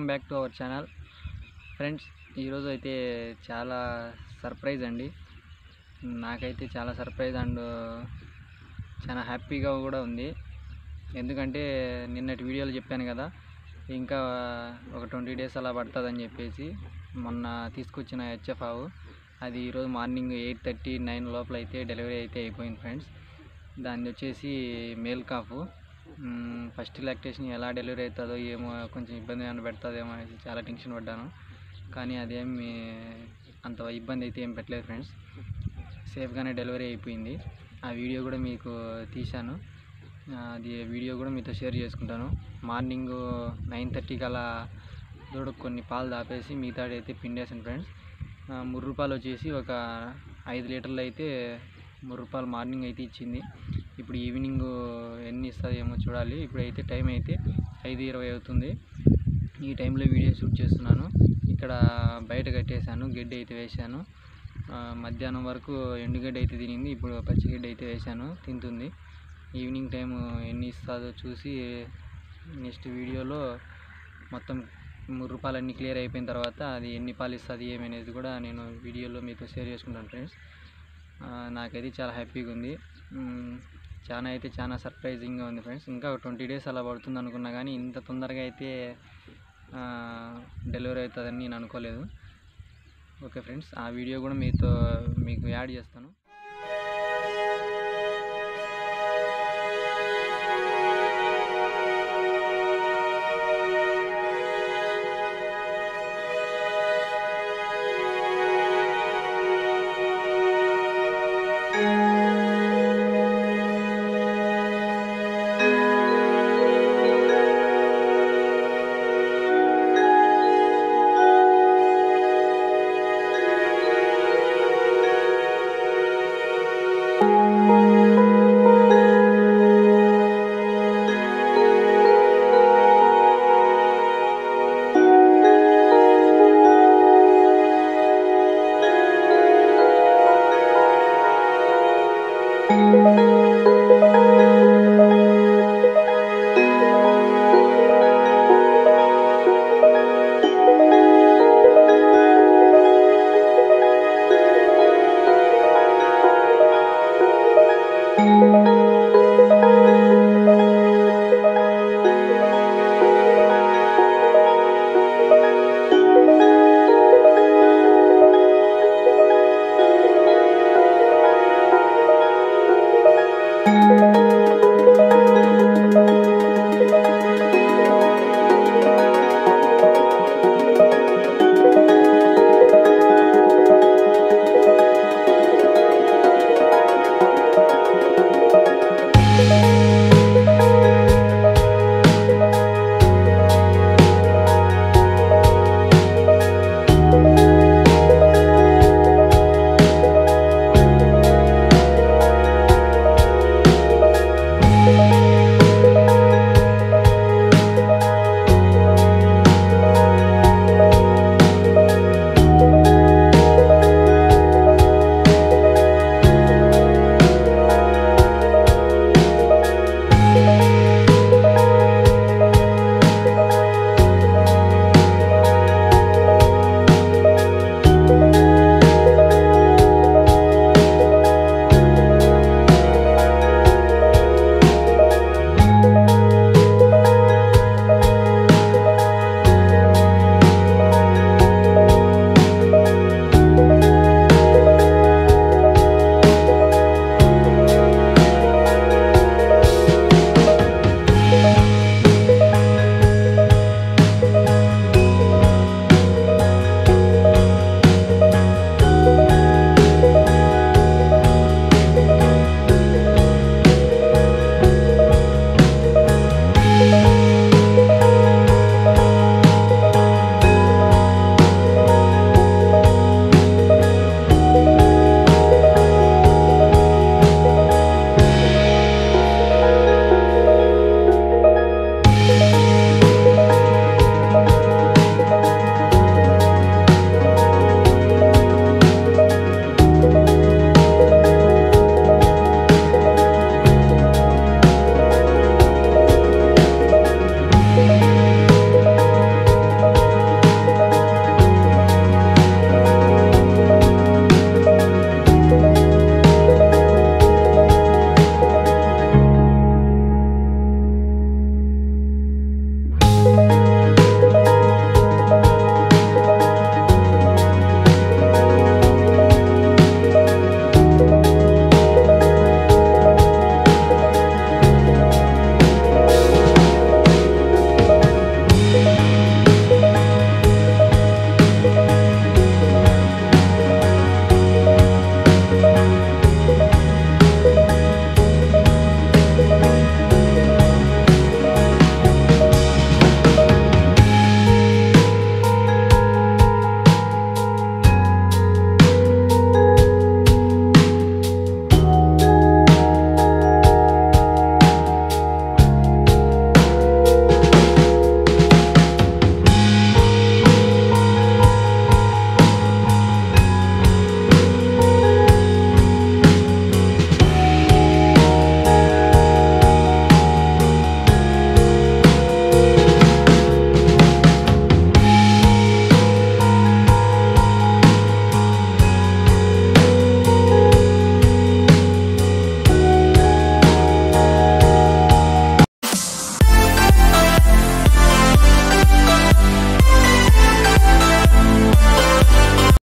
welcome back to our channel friends ఈరోజు అయితే చాలా సర్ప్రైజ్ అండి నాకైతే చాలా సర్ప్రైజ్ అండ్ చాలా హ్యాపీగా కూడా ఉంది ఎందుకంటే నిన్నటి వీడియోలో చెప్పాను కదా ఇంకా ఒక ట్వంటీ డేస్ అలా పడుతుందని చెప్పేసి మొన్న తీసుకొచ్చిన హెచ్ఎఫ్ ఆవు అది ఈరోజు మార్నింగ్ ఎయిట్ థర్టీ నైన్ లోపల అయితే డెలివరీ అయితే అయిపోయింది ఫ్రెండ్స్ దాన్ని వచ్చేసి మేల్ కాఫ్ ఫస్ట్ లాక్టేషన్ ఎలా డెలివరీ అవుతుందో ఏమో కొంచెం ఇబ్బంది ఏమైనా పెడుతుందేమో అనేసి చాలా టెన్షన్ పడ్డాను కానీ అదేమి అంత ఇబ్బంది అయితే ఏం పెట్టలేదు ఫ్రెండ్స్ సేఫ్గానే డెలివరీ అయిపోయింది ఆ వీడియో కూడా మీకు తీశాను ఆ, అది వీడియో కూడా మీతో షేర్ చేసుకుంటాను మార్నింగ్ నైన్ థర్టీకి అలా దూడకు కొన్ని పాలు దాపేసి మిగతా అయితే పిండేసాను ఫ్రెండ్స్ ఆ, మూడు రూపాయలు వచ్చేసి ఒక ఐదు లీటర్లు అయితే మూడు రూపాయలు మార్నింగ్ అయితే ఇచ్చింది ఇప్పుడు ఈవినింగ్ ఎన్ని ఇస్తుంది ఏమో చూడాలి ఇప్పుడైతే టైం అయితే ఐదు ఇరవై అవుతుంది ఈ టైంలో వీడియో షూట్ చేస్తున్నాను ఇక్కడ బయట కట్టేశాను గడ్డి అయితే వేశాను ఆ, మధ్యాహ్నం వరకు ఎండుగడ్డి అయితే తినింది ఇప్పుడు పచ్చిగడ్డి అయితే వేశాను తింటుంది ఈవినింగ్ టైం ఎన్ని ఇస్తుందో చూసి నెక్స్ట్ వీడియోలో మొత్తం మూడు రూపాయలు అన్నీ క్లియర్ అయిపోయిన తర్వాత అది ఎన్ని పాలు ఇస్తుంది ఏమి అనేది కూడా నేను వీడియోలో మీతో షేర్ చేసుకుంటాను ఫ్రెండ్స్ ఆ, నాకైతే చాలా హ్యాపీగా ఉంది మ్, చాలా అయితే చాలా సర్ప్రైజింగ్గా ఉంది ఫ్రెండ్స్ ఇంకా ట్వంటీ డేస్ అలా పడుతుంది అనుకున్నా కానీ ఇంత తొందరగా అయితే డెలివరీ అవుతుందని నేను అనుకోలేదు ఓకే ఫ్రెండ్స్ ఆ వీడియో కూడా మీతో మీకు యాడ్ చేస్తాను thank you